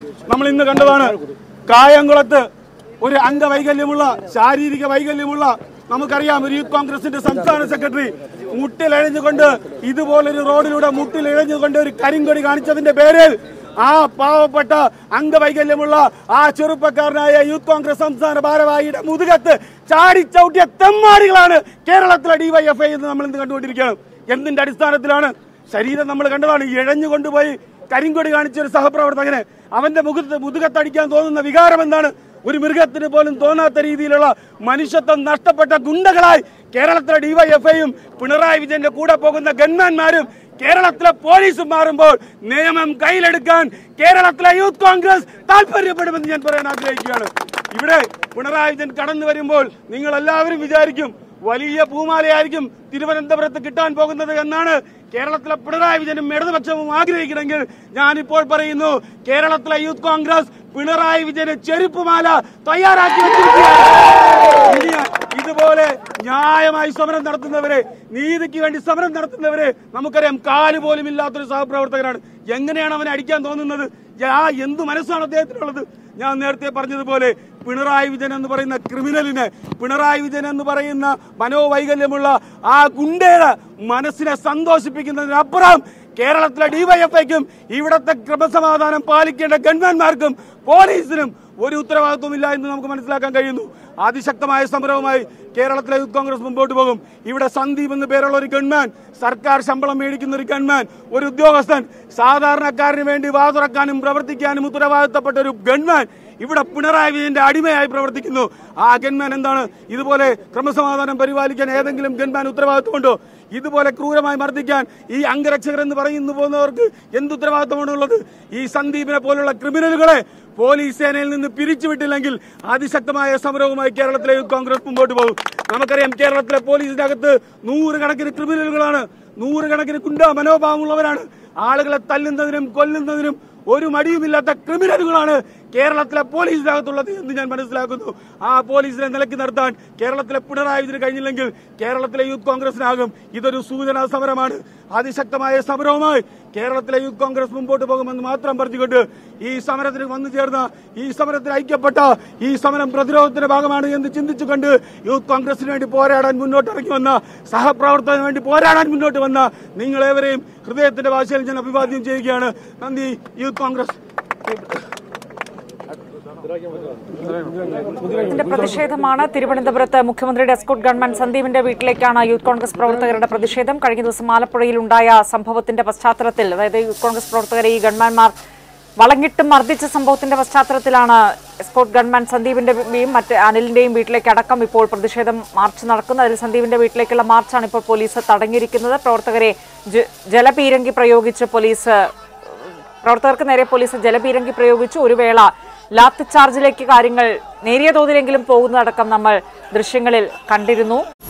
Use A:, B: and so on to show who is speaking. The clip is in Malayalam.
A: നമ്മൾ ഇന്ന് കണ്ടതാണ് കായംകുളത്ത് ഒരു അംഗവൈകല്യമുള്ള ശാരീരിക വൈകല്യമുള്ള നമുക്കറിയാം ഒരു യൂത്ത് കോൺഗ്രസിന്റെ സംസ്ഥാന സെക്രട്ടറി മുട്ടിലിഴഞ്ഞുകൊണ്ട് ഇതുപോലൊരു റോഡിലൂടെ മുട്ടിലിഴഞ്ഞുകൊണ്ട് ഒരു കരിങ്കൊടി കാണിച്ചതിന്റെ പേരിൽ ആ പാവപ്പെട്ട അംഗവൈകല്യമുള്ള ആ ചെറുപ്പക്കാരനായ യൂത്ത് കോൺഗ്രസ് സംസ്ഥാന ഭാരവാഹിയുടെ മുതുകത്ത് ചാടിച്ചവിട്ടിയ തെമ്മാടികളാണ് കേരളത്തിലെ ഡിവൈഎഫ്ഐ എന്ന് നമ്മൾ ഇന്ന് കണ്ടുകൊണ്ടിരിക്കുകയാണ് എന്തിന്റെ അടിസ്ഥാനത്തിലാണ് ശരീരം നമ്മൾ കണ്ടതാണ് ഇഴഞ്ഞു കൊണ്ടുപോയി കരിങ്കൊടി കാണിച്ച ഒരു സഹപ്രവർത്തകന് അവന്റെ മുഖത്ത് മുതുകത്തടിക്കാൻ തോന്നുന്ന വികാരം എന്താണ് ഒരു മൃഗത്തിന് പോലും തോന്നാത്ത രീതിയിലുള്ള മനുഷ്യത്വം നഷ്ടപ്പെട്ട ഗുണ്ടകളായി കേരളത്തിലെ ഡിവൈഎഫ്ഐയും പിണറായി വിജയന്റെ കൂടെ പോകുന്ന ഗൺമാന്മാരും കേരളത്തിലെ പോലീസും മാറുമ്പോൾ നിയമം കയ്യിലെടുക്കാൻ കേരളത്തിലെ യൂത്ത് കോൺഗ്രസ് താല്പര്യപ്പെടുമെന്ന് ഞാൻ പറയാൻ ആഗ്രഹിക്കുകയാണ് ഇവിടെ പിണറായി വിജയൻ കടന്നു വരുമ്പോൾ നിങ്ങൾ എല്ലാവരും വിചാരിക്കും വലിയ പൂമാലയായിരിക്കും തിരുവനന്തപുരത്ത് കിട്ടാൻ പോകുന്നത് എന്നാണ് കേരളത്തിലെ പിണറായി വിജയനും ഇടതുപക്ഷവും ആഗ്രഹിക്കണമെങ്കിൽ ഞാനിപ്പോൾ പറയുന്നു കേരളത്തിലെ യൂത്ത് കോൺഗ്രസ് പിണറായി വിജയന് ചെരുപ്പുമാല തയ്യാറാക്കി വെച്ചിരിക്കുകയാണ് ഇനി ഇതുപോലെ ന്യായമായി സമരം നടത്തുന്നവരെ നീതിക്ക് വേണ്ടി സമരം നടത്തുന്നവരെ നമുക്കറിയാം കാല് പോലും ഇല്ലാത്തൊരു സഹപ്രവർത്തകനാണ് എങ്ങനെയാണ് അവനെ അടിക്കാൻ തോന്നുന്നത് ആ എന്ത് മനസ്സാണ് അദ്ദേഹത്തിനുള്ളത് ഞാൻ നേരത്തെ പറഞ്ഞതുപോലെ പിണറായി വിജയൻ എന്ന് പറയുന്ന ക്രിമിനലിനെ പിണറായി വിജയൻ എന്ന് പറയുന്ന മനോവൈകല്യമുള്ള ആ ഗുണ്ടയുടെ മനസ്സിനെ സന്തോഷിപ്പിക്കുന്നതിനപ്പുറം കേരളത്തിലെ ഡിവൈഎഫ്ഐക്കും ഇവിടത്തെ ക്രമസമാധാനം പാലിക്കേണ്ട ഗവൺമെന്റ്മാർക്കും പോലീസിനും ഒരു ഉത്തരവാദിത്വമില്ല എന്ന് നമുക്ക് മനസ്സിലാക്കാൻ കഴിയുന്നു അതിശക്തമായ സമരവുമായി കേരളത്തിലെ യൂത്ത് കോൺഗ്രസ് മുമ്പോട്ട് പോകും ഇവിടെ സന്ദീപ് എന്ന് പേരുള്ള ഒരു ഗൺമാൻ സർക്കാർ ശമ്പളം മേടിക്കുന്ന ഒരു ഗൺമാൻ ഒരു ഉദ്യോഗസ്ഥൻ സാധാരണക്കാരന് വേണ്ടി വാതുറക്കാനും പ്രവർത്തിക്കാനും ഉത്തരവാദിത്തപ്പെട്ട ഒരു ഗൺമാൻ ഇവിടെ പിണറായി വിജയന്റെ അടിമയായി പ്രവർത്തിക്കുന്നു ആ ഗൺമാൻ എന്താണ് ഇതുപോലെ ക്രമസമാധാനം പരിപാലിക്കാൻ ഏതെങ്കിലും ഗൺമാൻ ഉത്തരവാദിത്വമുണ്ടോ ഇതുപോലെ ക്രൂരമായി മർദ്ദിക്കാൻ ഈ അംഗരക്ഷകർ എന്ന് പറയുന്നു പോകുന്നവർക്ക് എന്ത് ഉത്തരവാദിത്തമാണ് ഉള്ളത് ഈ സന്ദീപിനെ പോലുള്ള ക്രിമിനലുകളെ പോലീസ് സേനയിൽ നിന്ന് പിരിച്ചുവിട്ടില്ലെങ്കിൽ അതിശക്തമായ സമരവുമായി കേരളത്തിലെ യൂത്ത് കോൺഗ്രസ് മുമ്പോട്ട് പോകും നമുക്കറിയാം കേരളത്തിലെ പോലീസിന്റെ അകത്ത് നൂറുകണക്കിന് ക്രിമിനലുകളാണ് നൂറുകണക്കിന് ഗുണ്ട മനോഭാവമുള്ളവരാണ് ആളുകളെ തല്ലുന്നതിനും കൊല്ലുന്നതിനും ഒരു മടിയുമില്ലാത്ത ക്രിമിനലുകളാണ് കേരളത്തിലെ പോലീസിനകത്തുള്ളത് എന്ന് ഞാൻ മനസ്സിലാക്കുന്നു ആ പോലീസിനെ നിലയ്ക്ക് നിർത്താൻ കേരളത്തിലെ പിണറായി വിജയന് കഴിഞ്ഞില്ലെങ്കിൽ കേരളത്തിലെ യൂത്ത് കോൺഗ്രസിനാകും ഇതൊരു സൂചനാ സമരമാണ് അതിശക്തമായ സമരവുമായി കേരളത്തിലെ യൂത്ത് കോൺഗ്രസ് മുമ്പോട്ട് പോകുമെന്ന് മാത്രം പറഞ്ഞുകൊണ്ട് ഈ സമരത്തിന് വന്നു ചേർന്ന ഈ സമരത്തിൽ ഐക്യപ്പെട്ട ഈ സമരം പ്രതിരോധത്തിന്റെ ഭാഗമാണ് എന്ന് ചിന്തിച്ചുകൊണ്ട് യൂത്ത് കോൺഗ്രസിന് വേണ്ടി പോരാടാൻ മുന്നോട്ട് ഇറങ്ങി വന്ന സഹപ്രവർത്തകന് വേണ്ടി പോരാടാൻ മുന്നോട്ട് വന്ന നിങ്ങളേവരെയും ഹൃദയത്തിന്റെ ഭാഷയിൽ ഞാൻ അഭിവാദ്യം ചെയ്യുകയാണ് നന്ദി യൂത്ത് കോൺഗ്രസ്
B: ഇതിന്റെ പ്രതിഷേധമാണ് തിരുവനന്തപുരത്ത് മുഖ്യമന്ത്രിയുടെ എസ്കോട്ട് ഗവൺമെന്റ് സന്ദീപിന്റെ വീട്ടിലേക്കാണ് യൂത്ത് കോൺഗ്രസ് പ്രവർത്തകരുടെ പ്രതിഷേധം കഴിഞ്ഞ ദിവസം ആലപ്പുഴയിൽ ഉണ്ടായ സംഭവത്തിന്റെ പശ്ചാത്തലത്തിൽ അതായത് യൂത്ത് കോൺഗ്രസ് പ്രവർത്തകരെ ഈ ഗവൺമാൻമാർ വളങ്ങിട്ട് മർദ്ദിച്ച സംഭവത്തിന്റെ പശ്ചാത്തലത്തിലാണ് എസ്കോട്ട് ഗവൺമാൻ സന്ദീപിന്റെയും മറ്റ് അനിലിന്റെയും വീട്ടിലേക്ക് അടക്കം ഇപ്പോൾ പ്രതിഷേധം മാർച്ച് നടക്കുന്നത് അതിൽ സന്ദീപിന്റെ വീട്ടിലേക്കുള്ള മാർച്ചാണ് ഇപ്പോൾ പോലീസ് തടഞ്ഞിരിക്കുന്നത് പ്രവർത്തകരെ ജ- ജലപീരങ്കി പ്രയോഗിച്ച് പോലീസ് പ്രവർത്തകർക്ക് നേരെ പോലീസ് ജലപീരങ്കി പ്രയോഗിച്ചു ഒരു വേള ലാത്തി ചാർജിലേക്ക് കാര്യങ്ങൾ നേരിയ തോതിലെങ്കിലും പോകുന്നതടക്കം നമ്മൾ ദൃശ്യങ്ങളിൽ കണ്ടിരുന്നു